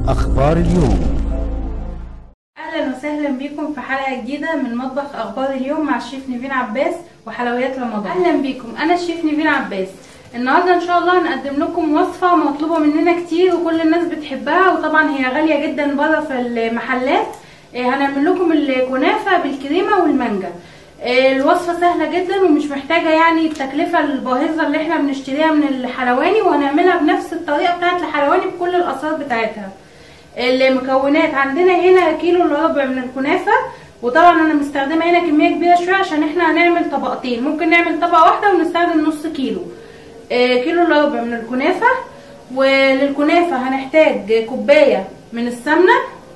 أخبار اليوم اهلا وسهلا بيكم في حلقه جديده من مطبخ اخبار اليوم مع الشيف نيفين عباس وحلويات رمضان اهلا بيكم انا الشيف نيفين عباس النهارده ان شاء الله هنقدم لكم وصفه مطلوبه مننا كتير وكل الناس بتحبها وطبعا هي غاليه جدا بره في المحلات آه، هنعمل لكم الكنافه بالكريمه والمانجا آه، الوصفه سهله جدا ومش محتاجه يعني التكلفه الباهظه اللي احنا بنشتريها من الحلواني وهنعملها بنفس الطريقه بتاعه الحلواني بكل الاسرار بتاعتها المكونات عندنا هنا كيلو الا ربع من الكنافه وطبعا انا مستخدمه هنا كميه كبيره شويه عشان احنا هنعمل طبقتين ممكن نعمل طبقه واحده ونستخدم نص كيلو آه، كيلو الا ربع من الكنافه وللكنافه هنحتاج كوبايه من السمنه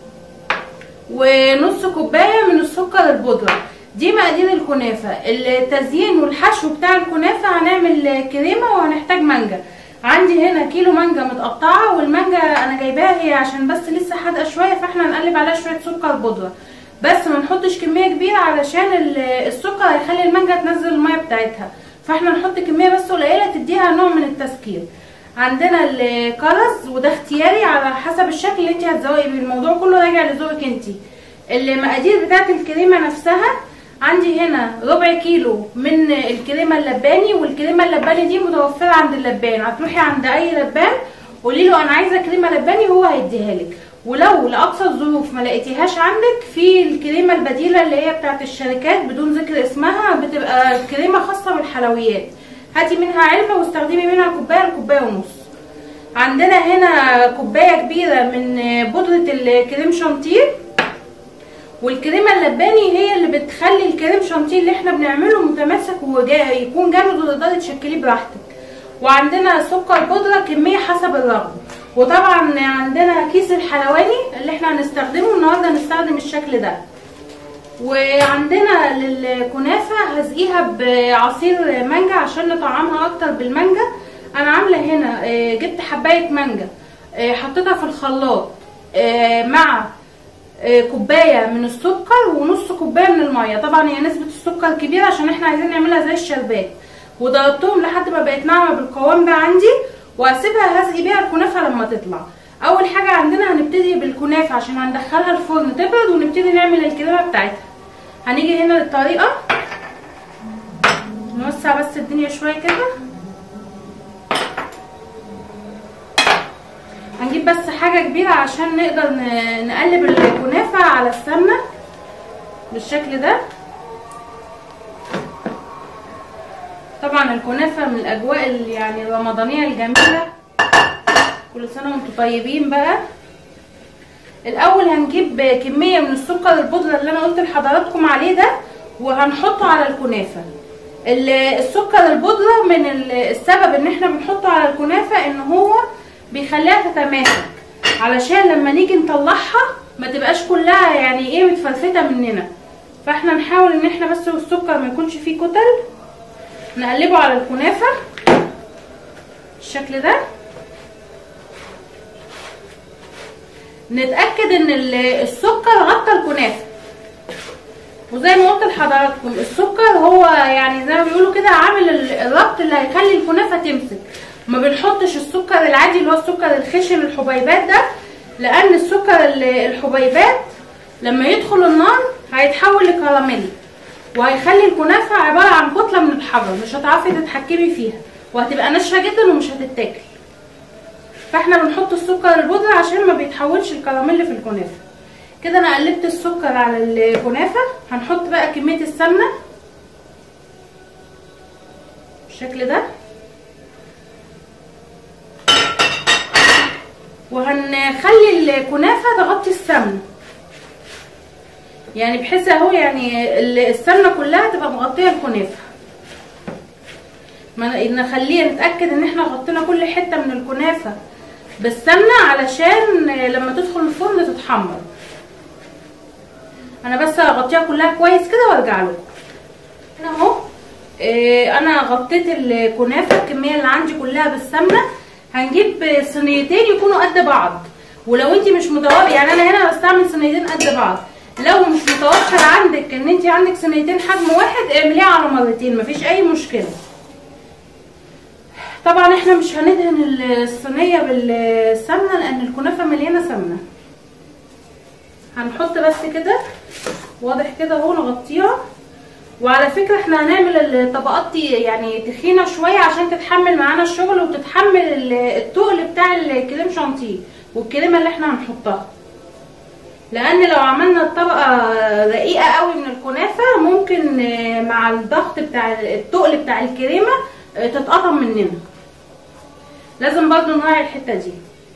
ونص كوبايه من السكر البودره دي مقادير الكنافه التزيين والحشو بتاع الكنافه هنعمل كريمه وهنحتاج مانجا عندي هنا كيلو مانجا متقطعه والمانجا انا جايباها هي عشان بس لسه حادقه شويه فاحنا هنقلب عليها شويه سكر بودره بس ما نحطش كميه كبيره علشان ال- السكر هيخلي المانجا تنزل الميه بتاعتها فاحنا نحط كميه بس قليله تديها نوع من التسكير عندنا الكرز وده اختياري على حسب الشكل اللي انت هتزوقي بيه الموضوع كله راجع لذوقك انت المقادير بتاعت الكريمه نفسها عندي هنا ربع كيلو من الكريمه اللباني والكريمه اللباني دي متوفره عند اللبان هتروحي عند اي لبان قولي له انا عايزه كريمه لباني هو هيديها لك ولو لاقصى الظروف ما لقيتيهاش عندك في الكريمه البديله اللي هي بتاعت الشركات بدون ذكر اسمها بتبقى كريمه خاصه بالحلويات هاتي منها علبه واستخدمي منها كوبايه لكوبايه ونص عندنا هنا كوبايه كبيره من بودره الكريم شانتيه والكريمه اللباني هي اللي بتخلي الكريم شانتيه اللي احنا بنعمله متماسك ويكون جامد وتقدري تشكليه براحتك وعندنا سكر بودره كميه حسب الرغبه وطبعا عندنا كيس الحلواني اللي احنا هنستخدمه النهارده هنستخدم الشكل ده وعندنا للكنافه هسقيها بعصير مانجا عشان نطعمها اكتر بالمانجا انا عامله هنا آه، جبت حبايه مانجا آه، حطيتها في الخلاط آه، مع آه، كوبايه من السكر ونص كوبايه من الميه طبعا هي نسبه السكر كبيره عشان احنا عايزين نعملها زي الشربات وضربتهم لحد ما بقت ناعمه بالقوام ده عندي وهسيبها هسقي بيها الكنافه لما تطلع اول حاجه عندنا هنبتدي بالكنافه عشان هندخلها الفرن تبرد ونبتدي نعمل الكريمه بتاعتها هنيجي هنا للطريقه نوسع بس الدنيا شويه كده هنجيب بس حاجه كبيره عشان نقدر ن- نقلب الكنافه على السمنه بالشكل ده طبعا الكنافه من الاجواء ال- يعني الرمضانيه الجميله كل سنه وانتم طيبين بقى الاول هنجيب كميه من السكر البودره اللي انا قلت لحضراتكم عليه ده وهنحطه على الكنافه ال- السكر البودره من ال- السبب ان احنا بنحطه على الكنافه ان هو بيخليها تتماسك علشان لما نيجي نطلعها ما تبقاش كلها يعني ايه متفلفته مننا فاحنا نحاول ان احنا بس السكر ما يكونش فيه كتل نقلبه على الكنافه بالشكل ده نتاكد ان ال- السكر غطى الكنافه وزي ما قلت لحضراتكم السكر هو يعني زي ما بيقولوا كده عامل ال- الربط اللي هيخلي الكنافه تمسك ما بنحطش السكر العادي اللي هو السكر الخشن الحبيبات ده لان السكر ال- الحبيبات لما يدخل النار هيتحول لكراميل وهيخلي الكنافه عباره عن كتله من الحجر مش هتعرفي تتحكمي فيها وهتبقى ناشفه جدا ومش هتتاكل فاحنا بنحط السكر البودرة عشان ما بيتحولش الكراميل في الكنافه كده انا قلبت السكر على الكنافه هنحط بقى كميه السمنه بالشكل ده وهنخلي الكنافه تغطي السمنه يعني بحيث اهو يعني ال- السمنه كلها تبقى مغطيه الكنافه ما ن- نخليها نتاكد ان احنا غطينا كل حته من الكنافه بالسمنه علشان لما تدخل الفرن تتحمر انا بس هغطيها كلها كويس كده وارجع لكم هنا اهو إيه، انا غطيت الكنافه الكميه اللي عندي كلها بالسمنه هنجيب صينيتين يكونوا قد بعض ولو انت مش متوفر يعني انا هنا بستعمل صينيتين قد بعض لو مش متوفر عندك ان انت عندك صينيتين حجم واحد اعمليها على مرتين مفيش اي مشكله طبعا احنا مش هندهن الصينيه بالسمنه لان الكنافه مليانه سمنه هنحط بس كده واضح كده اهو نغطيها وعلى فكره احنا هنعمل الطبقات دي يعني تخينه شويه عشان تتحمل معانا الشغل وتتحمل التقل بتاع الكريم شانتيه والكريمه اللي احنا هنحطها لان لو عملنا الطبقه رقيقه قوي من الكنافه ممكن مع الضغط بتاع التقل بتاع الكريمه تتقطم مننا لازم برضو نراعي الحته دي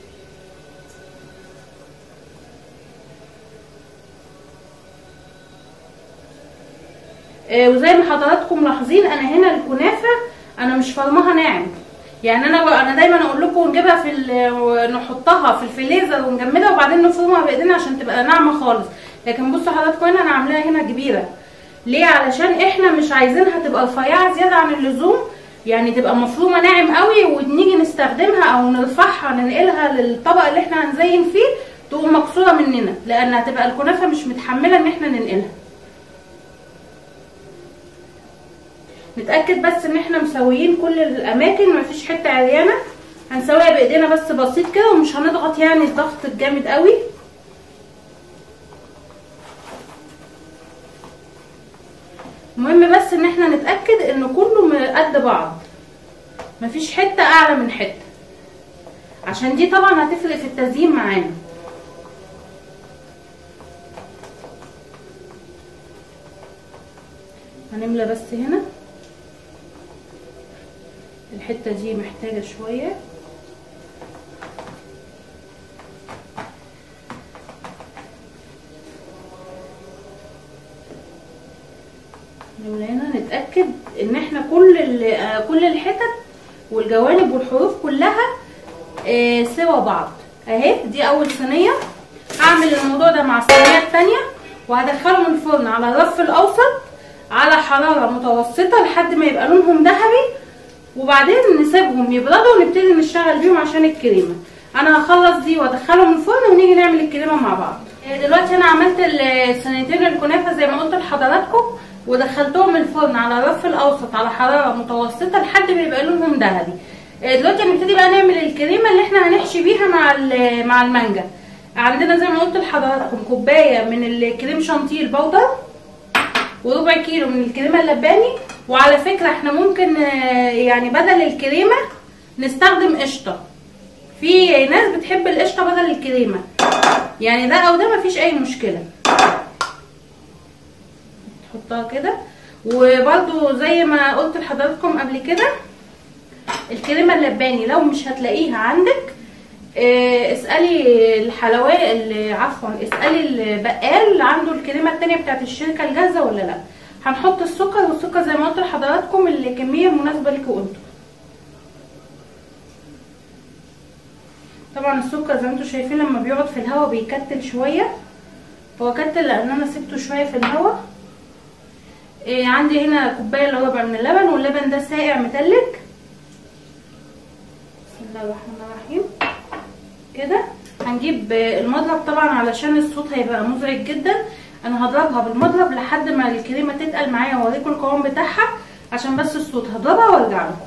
وزي ما حضراتكم ملاحظين انا هنا الكنافه انا مش فرمها ناعم يعني انا انا دايما اقول لكم نجيبها في نحطها في الفريزر ونجمدها وبعدين نفرمها بايدينا عشان تبقى ناعمه خالص لكن بصوا حضراتكم هنا انا عاملاها هنا كبيره ليه علشان احنا مش عايزينها تبقى رفيعه زياده عن اللزوم يعني تبقى مفرومه ناعم قوي ونيجي نستخدمها او نرفعها ننقلها للطبق اللي احنا هنزين فيه تقوم مكسوره مننا لان هتبقى الكنافه مش متحمله ان احنا ننقلها نتاكد بس ان احنا مسويين كل الاماكن مفيش حته عريانه هنسويها بايدينا بس بسيط كده ومش هنضغط يعني الضغط الجامد قوي المهم بس ان احنا نتاكد ان كله قد بعض مفيش حته اعلى من حته عشان دي طبعا هتفرق في التزيين معانا هنملى بس هنا الحته دي محتاجه شويه هنا نتاكد ان احنا كل كل الحتت والجوانب والحروف كلها اه سوا بعض اهي دي اول صينيه هعمل الموضوع ده مع الصينيه الثانيه وهدخلهم الفرن على الرف الاوسط على حراره متوسطه لحد ما يبقى لونهم ذهبي وبعدين نسيبهم يبردوا ونبتدي نشتغل بيهم عشان الكريمه انا هخلص دي وادخلهم الفرن ونيجي نعمل الكريمه مع بعض دلوقتي انا عملت الصينيتين الكنافه زي ما قلت لحضراتكم ودخلتهم الفرن على الرف الاوسط على حراره متوسطه لحد ما يبقى لونهم ذهبي دلوقتي هنبتدي بقى نعمل الكريمه اللي احنا هنحشي بيها مع مع المانجا عندنا زي ما قلت لحضراتكم كوبايه من الكريم شانتيه البودر وربع كيلو من الكريمه اللباني وعلى فكره احنا ممكن يعني بدل الكريمه نستخدم قشطه في ناس بتحب القشطه بدل الكريمه يعني ده او ده مفيش اي مشكله نحطها كده وبرده زي ما قلت لحضراتكم قبل كده الكريمه اللباني لو مش هتلاقيها عندك اه اسالي الحلواني عفوا اسالي البقال اللي عنده الكريمه التانية بتاعت الشركه الجاهزه ولا لا هنحط السكر والسكر زي ما قلت لحضراتكم الكميه المناسبه لكم انتوا طبعا السكر زي ما انتوا شايفين لما بيقعد في الهواء بيكتل شويه هو كتل لان انا سبته شويه في الهواء إيه عندي هنا كوبايه الا ربع من اللبن واللبن ده ساقع متلج بسم الله الرحمن الرحيم كده هنجيب المضرب طبعا علشان الصوت هيبقى مزعج جدا انا هضربها بالمضرب لحد ما الكريمه تتقل معايا واوريكم القوام بتاعها عشان بس الصوت هضربها وارجع لكم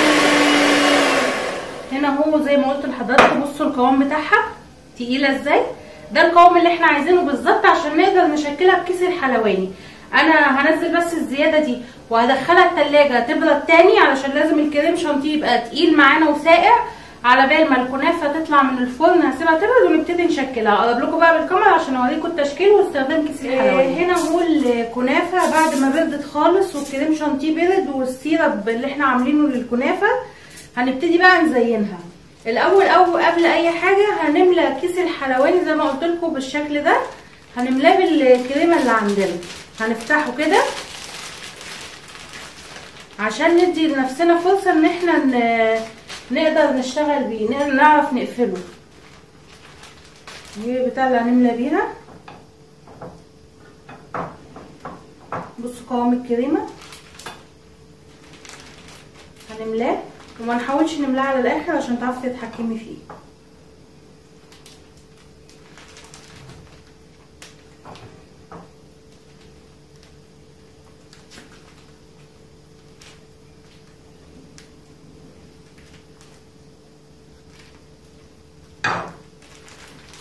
هنا هو زي ما قلت لحضراتكم بصوا القوام بتاعها تقيله ازاي ده القوام اللي احنا عايزينه بالظبط عشان نقدر نشكلها بكيس الحلواني انا هنزل بس الزياده دي وهدخلها التلاجة تبرد تاني علشان لازم الكريم شانتيه يبقى تقيل معانا وساقع على بال ما الكنافه تطلع من الفرن هسيبها تبرد ونبتدي نشكلها اقرب لكم بقى بالكاميرا عشان اوريكم التشكيل واستخدام كيس الحلواني هنا هو الكنافه بعد ما بردت خالص والكريم شانتيه برد والسيرب اللي احنا عاملينه للكنافه هنبتدي بقى نزينها الاول او قبل اي حاجه هنملى كيس الحلواني زي ما قلت لكم بالشكل ده هنملاه بالكريمه اللي عندنا هنفتحه كده عشان ندي لنفسنا فرصه ان احنا نقدر نشتغل بيه نقدر نعرف نقفله دي البتاع اللي هنملى بيها بصوا قوام الكريمه هنملاه وما نحاولش نملاه على الاخر عشان تعرفي تتحكمي فيه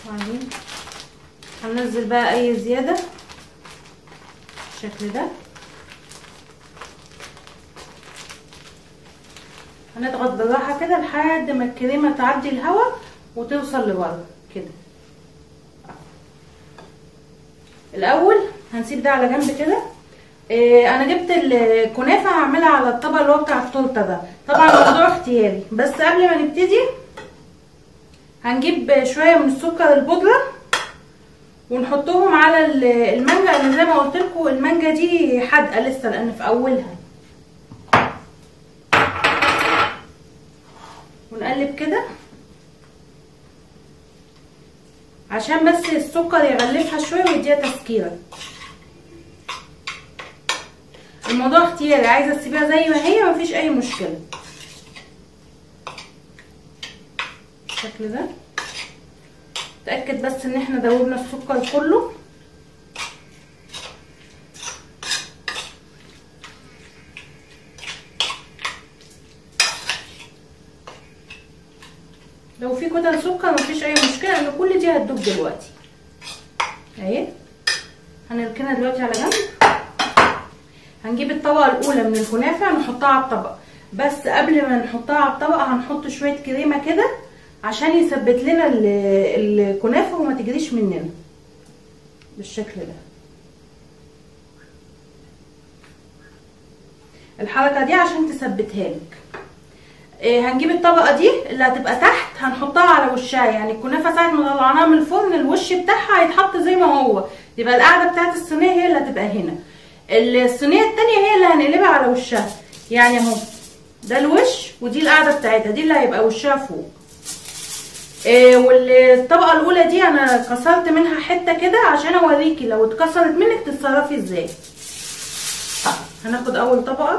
وبعدين هننزل بقى اي زياده بالشكل ده هنضغط بالراحه كده لحد ما الكريمه تعدي الهواء وتوصل لورا كده الاول هنسيب ده على جنب كده إيه انا جبت الكنافه هعملها على الطبق اللي هو بتاع التورته ده طبعا الموضوع اختياري بس قبل ما نبتدي هنجيب شويه من السكر البودره ونحطهم على المانجا لان زي ما قلت لكم المانجا دي حادقه لسه لان في اولها ونقلب كده عشان بس السكر يغلفها شويه ويديها تسكيره الموضوع اختياري عايزه تسيبيها زي ما هي مفيش اي مشكله بالشكل ده اتاكد بس ان احنا دوبنا السكر كله لو في كتل سكر مفيش اي مشكله ان كل دي هتدوب دلوقتي اهي هنركنها دلوقتي على جنب هنجيب الطبقه الاولى من الكنافه نحطها على الطبق بس قبل ما نحطها على الطبق هنحط شويه كريمه كده عشان يثبت لنا الكنافه وما تجريش مننا بالشكل ده الحركه دي عشان تثبتها لك إيه هنجيب الطبقه دي اللي هتبقى تحت هنحطها على وشها يعني الكنافه ساعه ما طلعناها من الفرن الوش بتاعها هيتحط زي ما هو يبقى القاعده بتاعت الصينيه هي اللي هتبقى هنا الصينيه التانية هي اللي هنقلبها على وشها يعني اهو ده الوش ودي القاعده بتاعتها دي اللي هيبقى وشها فوق إيه والطبقه الاولى دي انا كسرت منها حته كده عشان اوريكي لو اتكسرت منك تتصرفي ازاي هناخد اول طبقه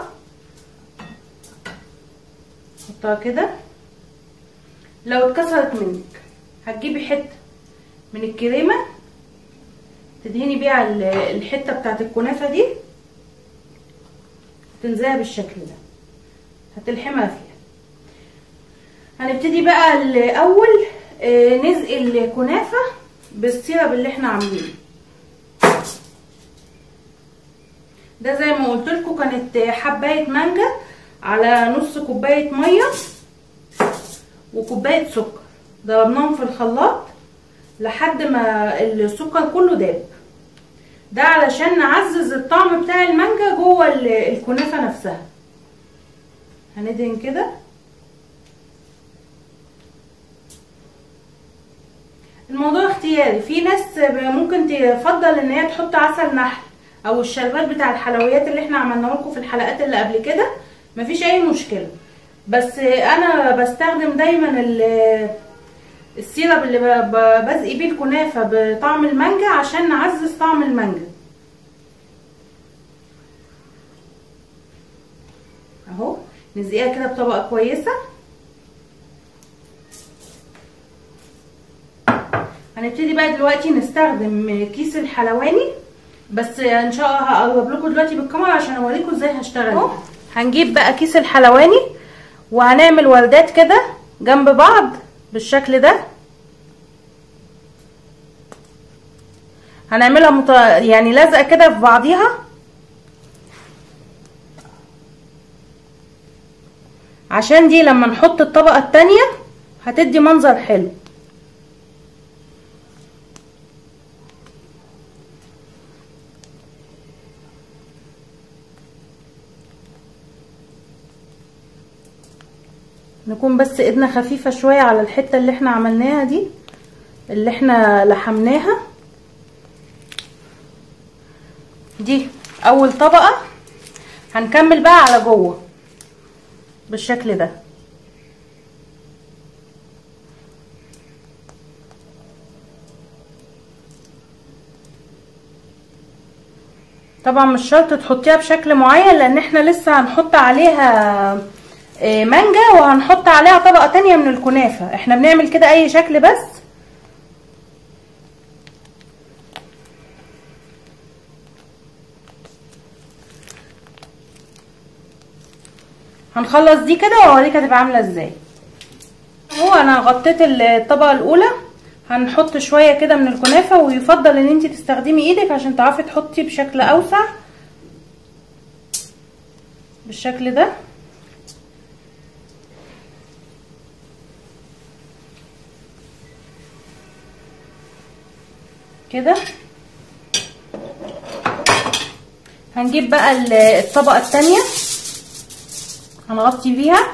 نحطها كده لو اتكسرت منك هتجيبي حته من الكريمه تدهني بيها الحته بتاعت الكنافه دي تنزلها بالشكل ده هتلحمها فيها هنبتدي بقى الاول نزق الكنافه بالسيرب اللي احنا عاملينه ده زي ما قلت لكم كانت حبايه مانجا على نص كوبايه ميه وكوبايه سكر ضربناهم في الخلاط لحد ما السكر كله داب ده علشان نعزز الطعم بتاع المانجا جوه الكنافه نفسها هندهن كده الموضوع اختياري في ناس ممكن تفضل ان هي تحط عسل نحل او الشربات بتاع الحلويات اللي احنا عملناه لكم في الحلقات اللي قبل كده مفيش اي مشكله بس انا بستخدم دايما السيرب اللي بزقي بيه الكنافه بطعم المانجا عشان نعزز طعم المانجا اهو نزقيها كده بطبقه كويسه هنبتدي بقى دلوقتي نستخدم كيس الحلواني بس ان شاء الله هقرب لكم دلوقتي بالكاميرا عشان اوريكم ازاي هشتغل هنجيب بقى كيس الحلواني وهنعمل وردات كده جنب بعض بالشكل ده هنعملها مت... يعني لازقه كده في بعضيها عشان دي لما نحط الطبقه التانية هتدي منظر حلو نكون بس ايدنا خفيفة شوية على الحتة اللي احنا عملناها دي اللي احنا لحمناها دي اول طبقة هنكمل بقى على جوه بالشكل ده طبعا مش شرط تحطيها بشكل معين لان احنا لسه هنحط عليها مانجا وهنحط عليها طبقة تانية من الكنافة احنا بنعمل كده اي شكل بس هنخلص دي كده واوريك هتبقى عامله ازاي اهو انا غطيت الطبقه الاولى هنحط شويه كده من الكنافه ويفضل ان انت تستخدمي ايدك عشان تعرفي تحطي بشكل اوسع بالشكل ده كده هنجيب بقى الطبقه التانية هنغطي بيها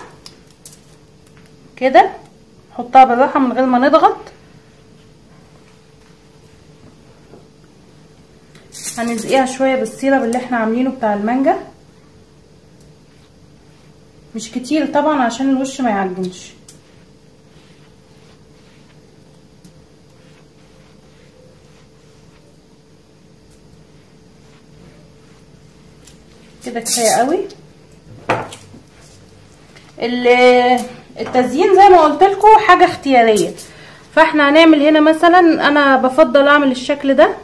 كده نحطها بالراحه من غير ما نضغط هنزقيها شويه بالسيرب اللي احنا عاملينه بتاع المانجا مش كتير طبعا عشان الوش ما يعجنش كده كفايه قوي التزيين زي ما قلت لكم حاجه اختياريه فاحنا هنعمل هنا مثلا انا بفضل اعمل الشكل ده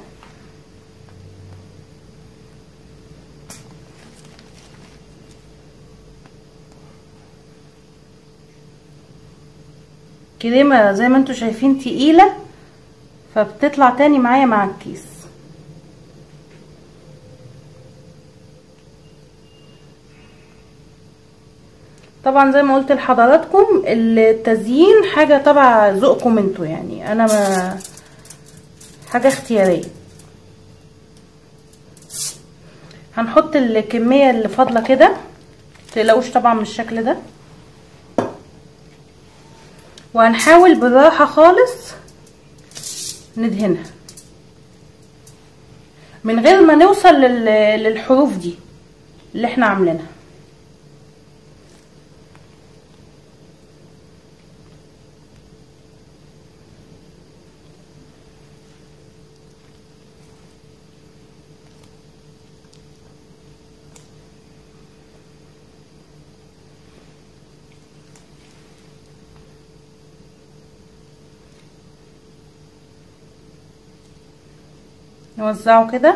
كريمه زي ما انتم شايفين تقيله فبتطلع تاني معايا مع الكيس طبعا زي ما قلت لحضراتكم التزيين حاجه تبع ذوقكم انتوا يعني انا ما حاجه اختياريه هنحط الكميه اللي فاضله كده متقلقوش طبعا من الشكل ده وهنحاول بالراحه خالص ندهنها من غير ما نوصل للحروف دي اللي احنا عاملينها نوزعه كده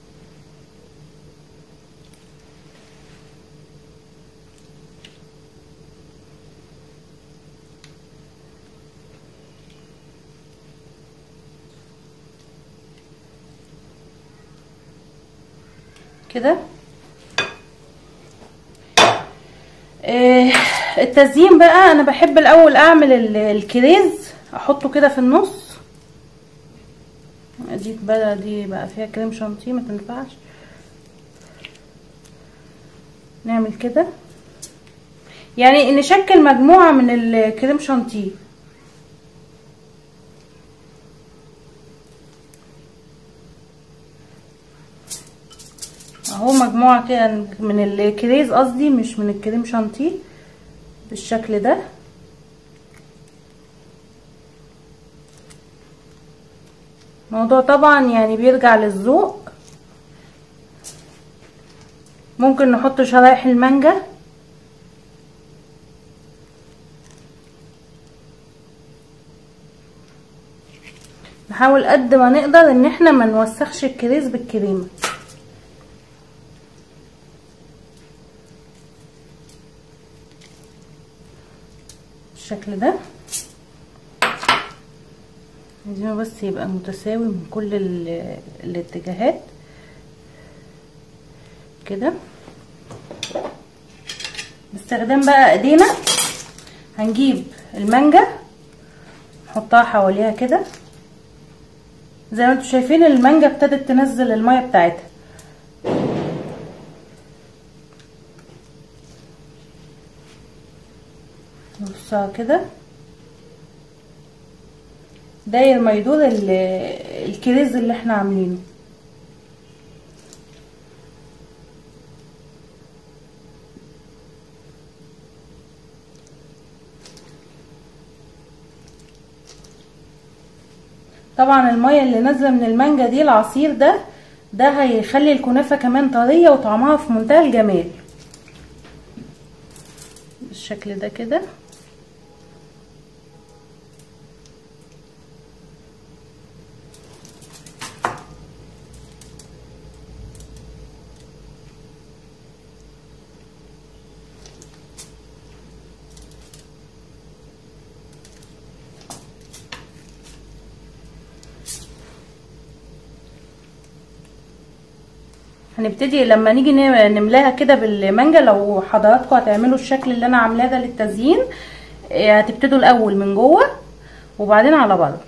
كده آه التزيين بقى انا بحب الاول اعمل الكريز احطه كده في النص دي بقى دي بقى فيها كريم شانتيه ما تنفعش نعمل كده يعني نشكل مجموعة من الكريم شانتيه اهو مجموعة كده من الكريز قصدي مش من الكريم شانتيه بالشكل ده موضوع طبعا يعني بيرجع للذوق ممكن نحط شرايح المانجا نحاول قد ما نقدر ان احنا ما نوسخش الكريز بالكريمه بالشكل ده عايزينه بس يبقى متساوي من كل الاتجاهات كده باستخدام بقى ايدينا هنجيب المانجا نحطها حواليها كده زي ما انتم شايفين المانجا ابتدت تنزل الميه بتاعتها نرصها كده داير ما يدور الكريز اللي احنا عاملينه طبعا المية اللي نازلة من المانجا دي العصير ده ده هيخلي الكنافة كمان طرية وطعمها في منتهى الجمال بالشكل ده كده هنبتدي لما نيجي ن- نملاها كده بالمانجا لو حضراتكم هتعملوا الشكل اللي انا عاملاه ده للتزيين إيه، هتبتدوا الاول من جوه وبعدين على بره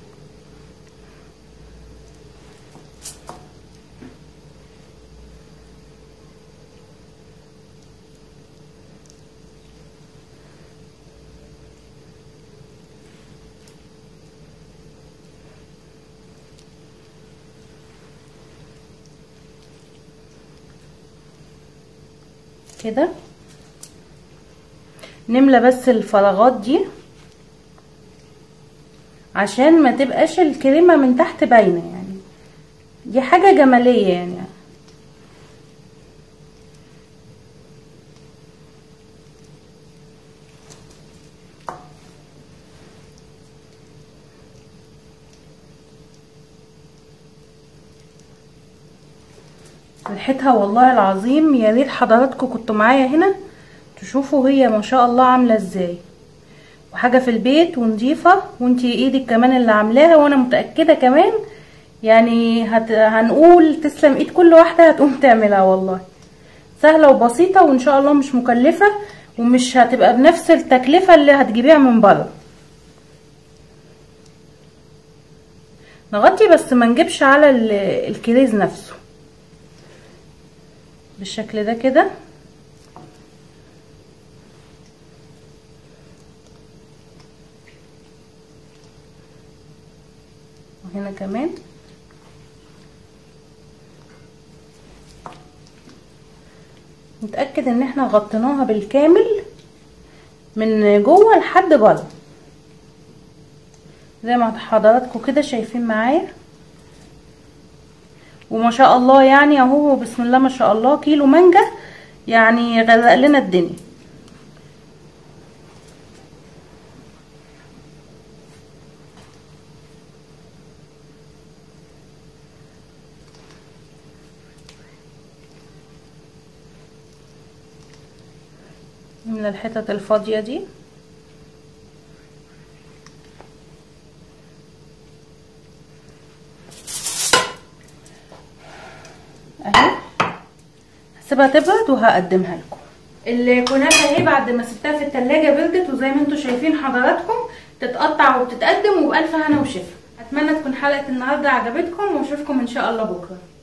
كده نملى بس الفراغات دي عشان ما تبقاش الكريمه من تحت باينه يعني دي حاجه جماليه يعني ريحتها والله العظيم يا ريت حضراتكم كنتوا معايا هنا تشوفوا هي ما شاء الله عامله ازاي وحاجه في البيت ونضيفه وانتي ايدك كمان اللي عاملاها وانا متاكده كمان يعني هت... هنقول تسلم ايد كل واحده هتقوم تعملها والله سهله وبسيطه وان شاء الله مش مكلفه ومش هتبقى بنفس التكلفه اللي هتجيبيها من بره نغطي بس ما نجيبش على ال- الكريز نفسه بالشكل ده كده وهنا كمان نتأكد ان احنا غطيناها بالكامل من جوه لحد بره زي ما حضراتكم كده شايفين معايا وما شاء الله يعني اهو بسم الله ما شاء الله كيلو مانجا يعني غرق لنا الدنيا من الحتت الفاضية دي اهي هسيبها تبرد وهقدمها لكم الكنافه اهي بعد ما سبتها في التلاجة بردت وزي ما انتم شايفين حضراتكم تتقطع وبتتقدم وبألف هنا وشفا اتمنى تكون حلقه النهارده عجبتكم واشوفكم ان شاء الله بكره